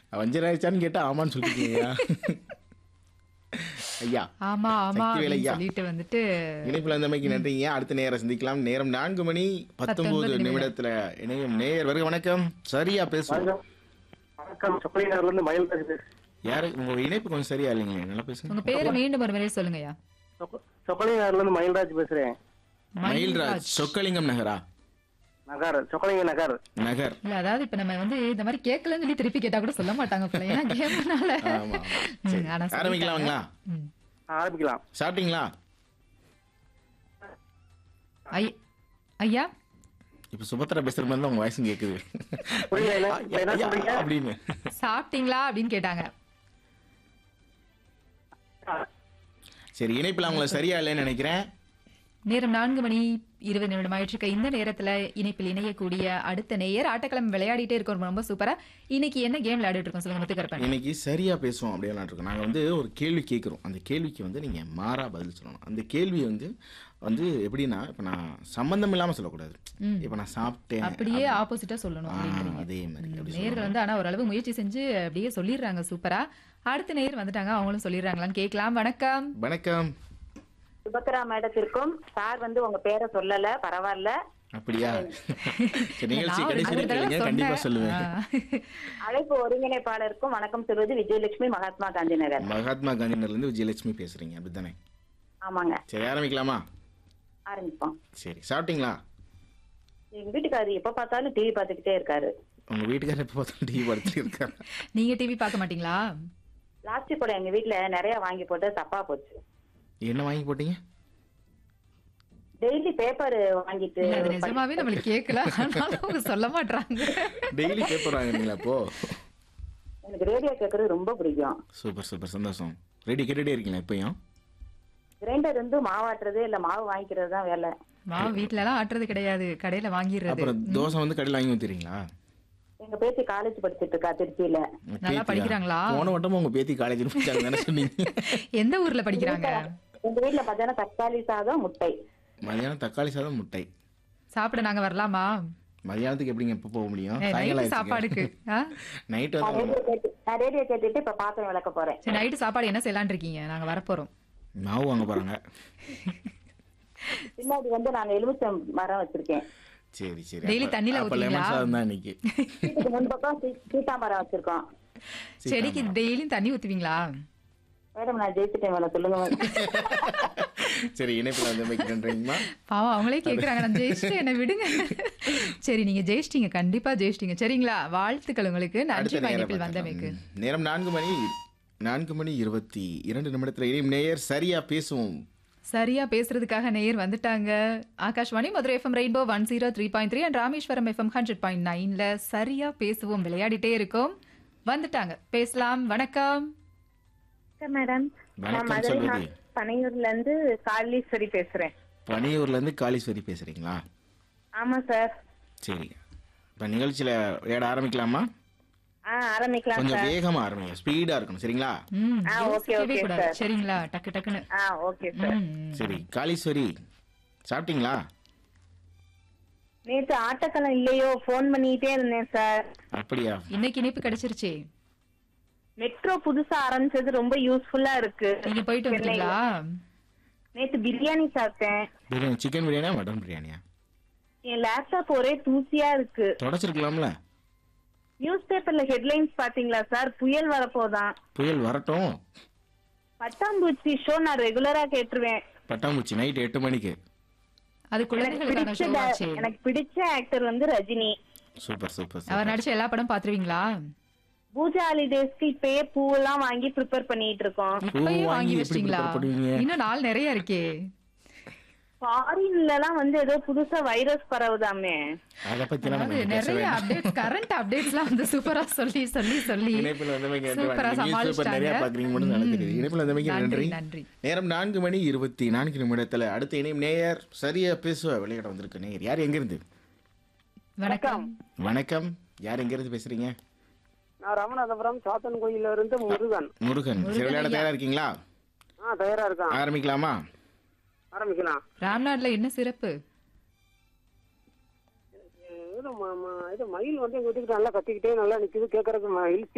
வஞ்சர் ஆயிடுச்சான்னு கேட்டா ஆமான்னு சொல்லிருக்கீங்க ஐயா ஆமா ஆமா சக்திவேல் அப்படின்னு ஐயா. சொல்லிட்டு வந்துட்டு இணைப்புல இருந்தமைக்கு நன்றிங்க அடுத்த நேரம் சந்திக்கலாம் நேரம் நான்கு மணி பத்தொன்பது நிமிடம். நிமிடத்துல இணையும் நேயர் வருக வணக்கம் சரியா பேசுவோம் வணக்கம் வணக்கம் சுப்பையனர்ல இருந்து மயில்ராஜ் பேசுறேன் யாரு உங்க இணைப்பு கொஞ்சம் சரியா இல்லைங்க நல்லா பேசுங்க உங்க பேரு மீண்டும் ஒரு முறை சொல்லுங்கய்யா சொக்கலிங்கர்ல இருந்து மயில்ராஜ் பேசுறேன் மயில்ராஜ் சொக்கலிங்கம் நகரா நகர் சொக்கலிங்க நகர் நகர் இல்ல அதாவது இப்ப நம்ம வந்து இந்த மாதிரி கேட்கலன்னு சொல்லி திருப்பி கேட்டா கூட சொல்ல மாட்டாங்க போல ஏன்னா கேம்னால ஆமா ஆமா. சரி. ஆனா சொல்லிட்டாங்க. ஆரம்பிக்கலாங்களா ம். ஆரம்பிக்கலாம் சாப்பிட்டீங்களா ஐ- ஐயா இப்ப சுபத்ரா பேசுற மாதிரி தான் உங்க வயசும் கேக்குது புரியல என்ன இப்ப என்ன ஐயா, சொல்றீங்க அப்படின்னு சாப்பிட்டீங்களா அப்படின்னு கேட்டாங்க சரி இணைப்புல அவங்கள சரியா இல்லைன்னு நினைக்கிறேன் நேரம் நான்கு மணி இருபது நிமிடம் ஆயிட்டு இருக்க இந்த நேரத்துல இணைப்பில் இணையக்கூடிய அடுத்த நேயர் ஆட்டக்கிழமை விளையாடிட்டே இருக்கோம் ரொம்ப சூப்பரா இன்னைக்கு என்ன கேம் விளையாடிட்டு இருக்கோம் சொல்லுங்க முத்துக்கருப்பன் இன்னைக்கு சரியா பேசுவோம் அப்படின்னு இருக்கோம் நாங்க வந்து ஒரு கேள்வி கேட்குறோம் அந்த கேள்விக்கு வந்து நீங்க மாறா பதில் சொல்லணும் அந்த கேள்வி வந்து வந்து எப்படின்னா இப்ப நான் சம்பந்தம் இல்லாம சொல்லக்கூடாது ம். இப்ப நான் சாப்பிட்டேன் அப்படியே ஆப்போசிட்டா சொல்லணும் ஆ, அப்படின்றீங்க அதே மாதிரி அப்படி நேர்கள் வந்து ஆனா ஓரளவு முயற்சி செஞ்சு அப்படியே சொல்லிடுறாங்க சூப்பரா அடுத்த நேயர் வந்துட்டாங்க அவங்களும் சொல்லிடுறாங்களான்னு கேட்கலாம் வணக்கம் வணக்கம் சுபத்ரா மேடத்திற்கும் சார் வந்து உங்க பேரை சொல்லல பரவாயில்ல அப்படியா சரி, நிகழ்ச்சி நான் ஒரு கடைசி நாலு வரைக்கும் தடவை கேளுங்க, கண்டிப்பா சொன்னேன். சொல்லுவேன் ஆ. அழைப்பு ஒருங்கிணைப்பாளருக்கும் வணக்கம் சொல்வது விஜயலட்சுமி மகாத்மா காந்தி நகர் மகாத்மா காந்தினர்ல இருந்து விஜயலட்சுமி பேசுறீங்க அப்படித்தானே ஆமாங்க சரி ஆரம்பிக்கலாமா ஆரம்பிப்போம் சரி சாப்பிட்டீங்களா எங்க வீட்டுக்காரர் எப்ப பார்த்தாலும் டிவி பார்த்துக்கிட்டே இருக்காரு உங்க வீட்டுக்காரர் எப்போ பார்த்தாலும் டிவி படுத்துட்டு இருக்காரு நீங்க டிவி பார்க்க மாட்டீங்களா பிளாஸ்டிக் கூட எங்க வீட்டுல நிறைய வாங்கி போட்டு தப்பா போச்சு என்ன வாங்கி போட்டீங்க டெய்லி பேப்பர் வாங்கிட்டு இல்ல, அது நிஜமாவே நம்மளுக்கு கேட்கல ஆனாலும் அவங்க சொல்ல மாட்டாங்க டெய்லி பேப்பர் வாங்குறீங்களா அப்போ எனக்கு ரேடியோ கேட்கறது ரொம்ப பிடிக்கும் சூப்பர் சூப்பர் சந்தோஷம் ரெடி கேட்டுட்டே இருக்கீங்களா இப்பயும் கிரைண்டர் இருந்து மாவாட்டுறது இல்ல மாவு வாங்கிக்கிறது தான் வேலை மாவு வீட்ல எல்லாம் ஆட்டுறது கிடையாது கடையில வாங்கிடுறது அப்புறம் தோசை வந்து கடையில் வாங்கி ஊத்துறீங்களா எங்க பேத்தி காலேஜ் படிச்சிட்டு இருக்கா திருச்சியில உங்க நல்லா பேத்தியா? படிக்கிறாங்களா? போன வட்டமும் உங்க பேத்தி காலேஜ் முடிச்சாங்க தானே சொன்னீங்க எந்த ஊர்ல படிக்கிறாங்க எங்க வீட்டுல பார்த்தீங்கன்னா தக்காளி சாதம் முட்டை மதியானம் தக்காளி சாதம் முட்டை சாப்பிட நாங்க வரலாமா மதியானத்துக்கு எப்படிங்க எப்போ போக முடியும் நைட்டு சாப்பாடுக்கு ஆ? நைட்டு நான் வந்து ரேடியோ கேட்டு நான் ரேடியோ கேட்டுட்டு இப்ப பாத்திரம் விளக்க போறேன் சரி நைட்டு சாப்பாடு என்ன செய்யலாம்னு இருக்கீங்க நாங்க வரப்போறோம் மாவு வாங்க போறாங்க பின்னாடி வந்து நான் எலுமிச்சம் மரம் வச்சிருக்கேன் சரி சரி Daily அப்ப- தண்ணியில அப்ப லெமன் ஊத்துவீங்களா? சாதம் தான் இன்னைக்கு வீட்டுக்கு முன்பக்கம் சீ- சீதா மரம் வச்சிருக்கோம் செடிக்கு டெய்லியும் தண்ணி ஊத்துவீங்களா மேடம் நான் ஜெயிச்சுட்டேன் மேடம் சொல்லுங்க மேடம் சரி இணைப்பில் வந்து வைக்க நன்றிங்கம்மா பாவம் அவங்களே கேக்குறாங்க நான் ஜெயிச்சிட்டு என்ன விடுங்க சரி நீங்க ஜெயிச்சிட்டீங்க கண்டிப்பா ஜெயிச்சிட்டீங்க சரிங்களா வாழ்த்துக்கள் உங்களுக்கு நன்றி அடுத்த நேரம் பயணிப்பில் பார்க்கலாம். வந்தமைக்கு ம். நேரம் நான்கு மணி நான்கு மணி இருபத்தி இரண்டு நிமிடத்துல இனியும் நேயர் சரியா பேசுவோம் சரியா பேசுறதுக்காக நேயர் வந்துட்டாங்க Akashvani Madurai F M Rainbow one zero three point three and Rameswaram F M hundred point நைன்ல சரியா பேசுவோம் விளையாடிட்டே இருக்கோம் வந்துட்டாங்க பேசலாம் வணக்கம் வணக்கம் மேடம் நான் வணக்கம் மதுரை சொல்வது மா- பனையூர்ல இருந்து காளீஸ்வரி பேசுறேன் பனியூர்ல இருந்து காளீஸ்வரி பேசுறீங்களா ஆமா சார் சரி இப்ப நிகழ்ச்சியில விளையாட ஆரம்பிக்கலாமா ஆ ஆரம்பிக்கலாம் கொஞ்சம் சார் வேகமா ஆரம்பிங்க ஸ்பீடா இருக்கணும் சரிங்களா ம், ஆ, ஓகே, யோசிக்கவே ஓகே, கூடாது. சார். சரிங்களா டக்கு டக்குன்னு ஆ ஓகே சார் ம். சரி காளீஸ்வரி சாப்பிட்டீங்களா நேத்து ஆட்டோக்களம் இல்லையோ ஃபோன் பண்ணிட்டே இருந்தேன் சார் அப்படியா இன்னைக்கு இனிப்பு கிடைச்சிருச்சே மெட்ரோ புதுசா ஆரம்பிச்சது ரொம்ப யூஸ்ஃபுல்லா இருக்கு நீங்க போயிட்டு வந்துட்டீங்களா நேத்து பிரியாணி சாப்பிட்டேன் பிரியாணி சிக்கன் பிரியாணியா மட்டன் பிரியாணியா என் லேப்டாப் ஒரே தூசியா இருக்கு தொடச்சிருக்கலாம்ல நியூஸ் பேப்பர்ல ஹெட்லைன்ஸ் பாத்தீங்களா சார் புயல் வரப்போதான் புயல் வரட்டும் பட்டாம்பூச்சி ஷோ நான் ரெகுலரா கேட்டுருவேன் பட்டாம்பூச்சி நைட் எட்டு மணிக்கு அது எனக்கு குழந்தைகளுக்கான பிடிச்ச ஷோ da- ஆச்சே எனக்கு பிடிச்ச ஆக்டர் வந்து ரஜினி சூப்பர் சூப்பர் அவர் சூப்பர் நடிச்ச எல்லா படம் பாத்துருவீங்களா பூஜா ஹாலிடேஸ்க்கு இப்பயே பூவெல்லாம் வாங்கி ப்ரிப்பேர் பண்ணிட்டு இருக்கோம் இப்பயே வாங்கி வாங்கி எப்படி வச்சிட்டீங்களா prepare பண்ணுவீங்க? இன்னும் நாள் நிறைய இருக்கே ஃபாரின்ல எல்லாம் வந்து ஏதோ புதுசா வைரஸ் பரவுதாமே அதை பத்தி நம்ம அதாவது இங்க பேச நிறைய வேண்டாம் அப்டேட்ஸ் கரண்ட் அப்டேட்ஸ்லாம் வந்து சூப்பரா சொல்லி சொல்லி சொல்லி இணைப்பில் வந்தமைக்கு நன்றி சூப்பரா வணக்கம். நியூஸ் பேப்பர் நிறைய சமாளிச்சிட்டாங்க. பாக்குறீங்க மட்டும் நல்லா தெரியுது இணைப்பில் வந்தமைக்கு நன்றி நன்றி நன்றி நேரம் நான்கு மணி இருபத்தி நான்கு நிமிடத்துல அடுத்த இணையம் நேயர் சரியா பேசுவ விளையாட வந்திருக்கு நேயர் யார் எங்க இருந்து வணக்கம் வணக்கம் யார் எங்க இருந்து பேசுறீங்க நான் ராமநாதபுரம் சாத்தன் கோயில்ல இருந்து முருகன் முருகன் சரி விளையாட தயாரா இருக்கீங்களா ஆ தயாரா இருக்கான் ஆரம்பிக்கலாமா ஆரம்பிக்கலாம் ராம்நாட்ல என்ன சிறப்பு இது ம- ம- இது மயில் வந்து எங்க வீட்டுக்கு நல்லா கத்திக்கிட்டே நல்லா நிக்குது கேட்கறதுக்கு ஹில்